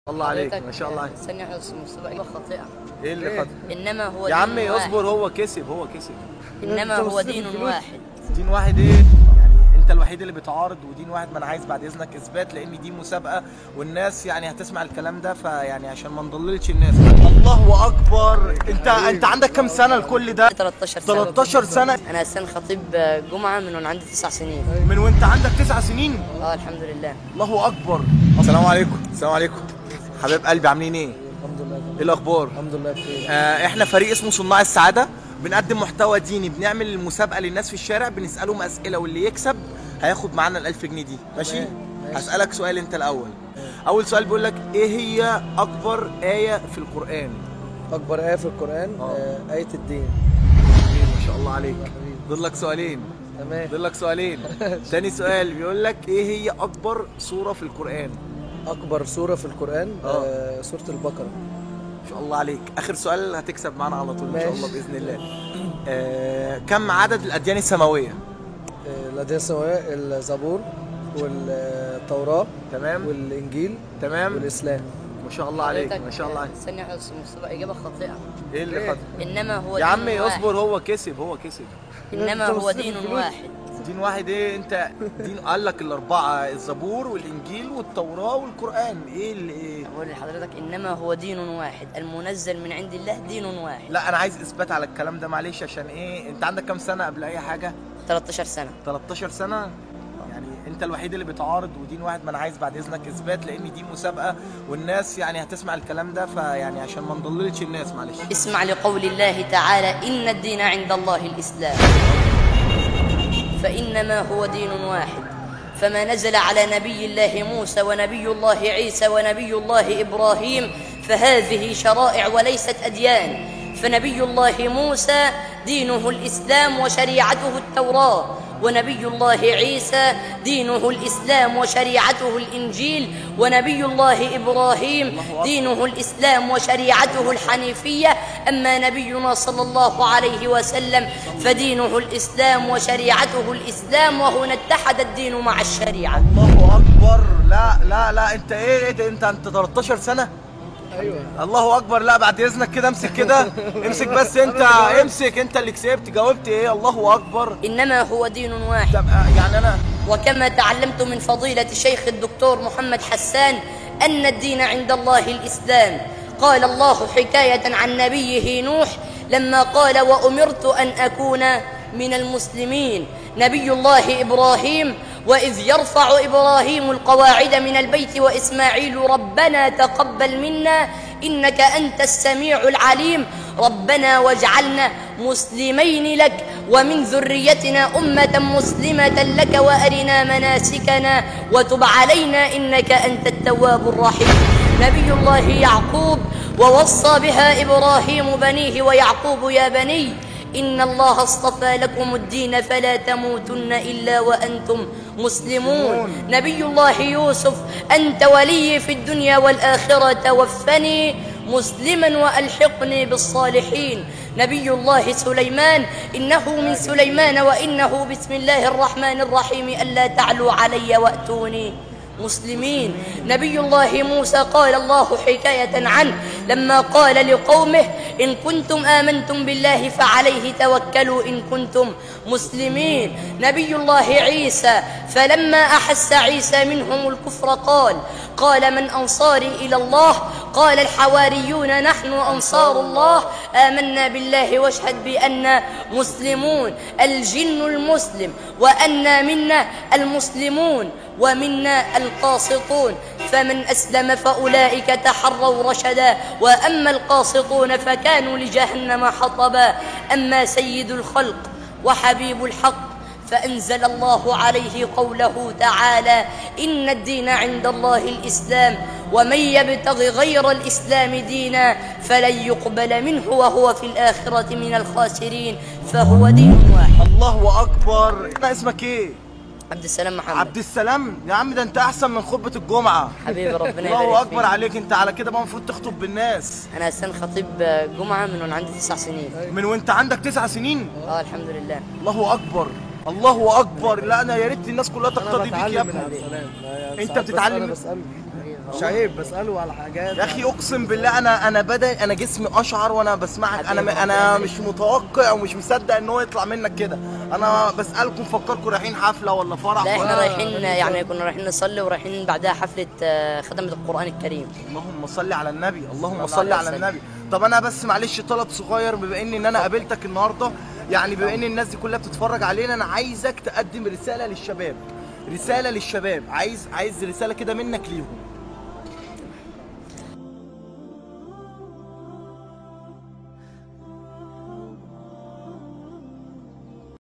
الله عليك حضرتك ما شاء الله عليك ثانية واحدة بس مصطفى إجابة خاطئة ايه اللي خد إنما هو يا دين عمي واحد. اصبر هو كسب هو كسب إنما أنت هو بص دين الفلوس. واحد دين واحد ايه يعني انت الوحيد اللي بتعارض ودين واحد ما انا عايز بعد اذنك اثبات لان دي مسابقه والناس يعني هتسمع الكلام ده فيعني عشان ما نضللش الناس الله اكبر انت انت عندك كام سنه لكل ده 13 سنة 13 سنه أنا حسين خطيب جمعة من وأنا عندي تسع سنين من وانت عندك تسع سنين أه الحمد لله الله اكبر السلام عليكم السلام عليكم حبايب قلبي عاملين ايه الحمد لله ايه الاخبار الحمد لله بخير آه، احنا فريق اسمه صناع السعاده بنقدم محتوى ديني بنعمل المسابقه للناس في الشارع بنسالهم اسئله واللي يكسب هياخد معانا ال 1000 جنيه دي ماشي تمام، ماشي. هسالك سؤال انت الاول اول سؤال بيقول لك ايه هي اكبر ايه في القران اكبر ايه في القران آه. آه، ايه الدين جميل ما شاء الله عليك حبيبي. ضل لك سؤالين تمام ضل لك سؤالين تاني سؤال بيقول لك ايه هي اكبر سوره في القران اكبر سوره في القران آه. آه. سوره البقره ما شاء الله عليك اخر سؤال هتكسب معانا على طول ان شاء ماشي. الله باذن الله آه، كم عدد الاديان السماويه آه، الاديان السماويه الزبور والتوراه تمام والانجيل تمام والاسلام ما شاء الله عليك حضرتك ما شاء الله عليك ثانية واحدة بس مصطفى إجابة خاطئة ايه اللي ليه؟ خد إنما هو يا دين عمي واحد. اصبر هو كسب هو كسب إنما أنت هو بص دين الفلوس. واحد دين واحد ايه انت دين قال لك الاربعه الزبور والانجيل والتوراه والقران ايه اللي ايه أقول لحضرتك إنما هو دين واحد المنزل من عند الله دين واحد لا انا عايز اثبات على الكلام ده معلش عشان ايه انت عندك كام سنه قبل اي حاجه 13 سنة 13 سنه يعني انت الوحيد اللي بتعارض ودين واحد ما انا عايز بعد اذنك اثبات لان دي مسابقه والناس يعني هتسمع الكلام ده فيعني عشان ما نضللش الناس معلش اسمع لقول الله تعالى إن الدين عند الله الإسلام فإنما هو دين واحد فما نزل على نبي الله موسى ونبي الله عيسى ونبي الله إبراهيم فهذه شرائع وليست أديان فنبي الله موسى دينه الإسلام وشريعته التوراة ونبي الله عيسى دينه الإسلام وشريعته الإنجيل ونبي الله إبراهيم دينه الإسلام وشريعته الحنيفية أما نبينا صلى الله عليه وسلم فدينه الإسلام وشريعته الإسلام وهنا اتحد الدين مع الشريعة الله اكبر لا لا لا انت ايه ده انت انت 13 سنه ايوه الله اكبر لا بعد اذنك كده امسك كده امسك بس انت امسك انت اللي كسبت جاوبت ايه الله اكبر إنما هو دين واحد طب آه، يعني انا وكما تعلمت من فضيلة الشيخ الدكتور محمد حسان أن الدين عند الله الإسلام قال الله حكاية عن نبيه نوح لما قال وأمرت أن أكون من المسلمين نبي الله إبراهيم وإذ يرفع إبراهيم القواعد من البيت وإسماعيل ربنا تقبل منا إنك أنت السميع العليم ربنا واجعلنا مسلمين لك ومن ذريتنا أمة مسلمة لك وأرنا مناسكنا وتب علينا إنك أنت التواب الرحيم نبي الله يعقوب ووصى بها إبراهيم بنيه ويعقوب يا بني إن الله اصطفى لكم الدين فلا تموتن إلا وأنتم مسلمون نبي الله يوسف أنت ولي في الدنيا والآخرة توفني مسلما وألحقني بالصالحين نبي الله سليمان إنه من سليمان وإنه بسم الله الرحمن الرحيم ألا تعلوا علي وأتوني مسلمين نبي الله موسى قال الله حكاية عنه لما قال لقومه إن كنتم آمنتم بالله فعليه توكلوا إن كنتم مسلمين نبي الله عيسى فلما أحس عيسى منهم الكفر قال قال من أنصاري إلى الله قال الحواريون نحن أنصار الله آمنا بالله واشهد بأننا مسلمون الجن المسلم وأنا منا المسلمون ومنا القاسطون فمن أسلم فأولئك تحروا رشدا وأما القاسطون فكانوا لجهنم حطبا أما سيد الخلق وحبيب الحق فأنزل الله عليه قوله تعالى إن الدين عند الله الإسلام ومن يبتغ غير الإسلام دينا فلن يقبل منه وهو في الآخرة من الخاسرين فهو دين واحد الله اكبر انا اسمك ايه عبد السلام محمد عبد السلام يا عم ده انت احسن من خطبه الجمعه حبيبي ربنا يبارك الله اكبر فيك. عليك انت على كده بقى المفروض تخطب بالناس أنا حسين خطيب جمعة من وأنا عندي تسع سنين من وانت عندك تسع سنين اه الحمد لله الله اكبر الله اكبر لا انا يا ريت الناس كلها انا تقتدي بيك يا بتعلم من ابني عبد السلام لا، انت ساعات بس بتتعلم؟ انا بساله مش عيب بساله على حاجات يا اخي اقسم بالله انا انا بدا انا جسمي اشعر وانا بسمعك انا حبيبي انا ربنا مش متوقع ومش مصدق ان هو يطلع منك كده انا بسالكم فكركم رايحين حفله ولا فرح لا احنا ولا رايحين يعني كنا رايحين نصلي ورايحين بعدها حفله آه، ختمه القران الكريم اللهم صل على النبي اللهم الله صل عليه على وسلم. النبي طب انا بس معلش طلب صغير بما ان ان انا قابلتك النهارده يعني بما ان الناس دي كلها بتتفرج علينا انا عايزك تقدم رساله للشباب رساله للشباب عايز عايز رساله كده منك ليهم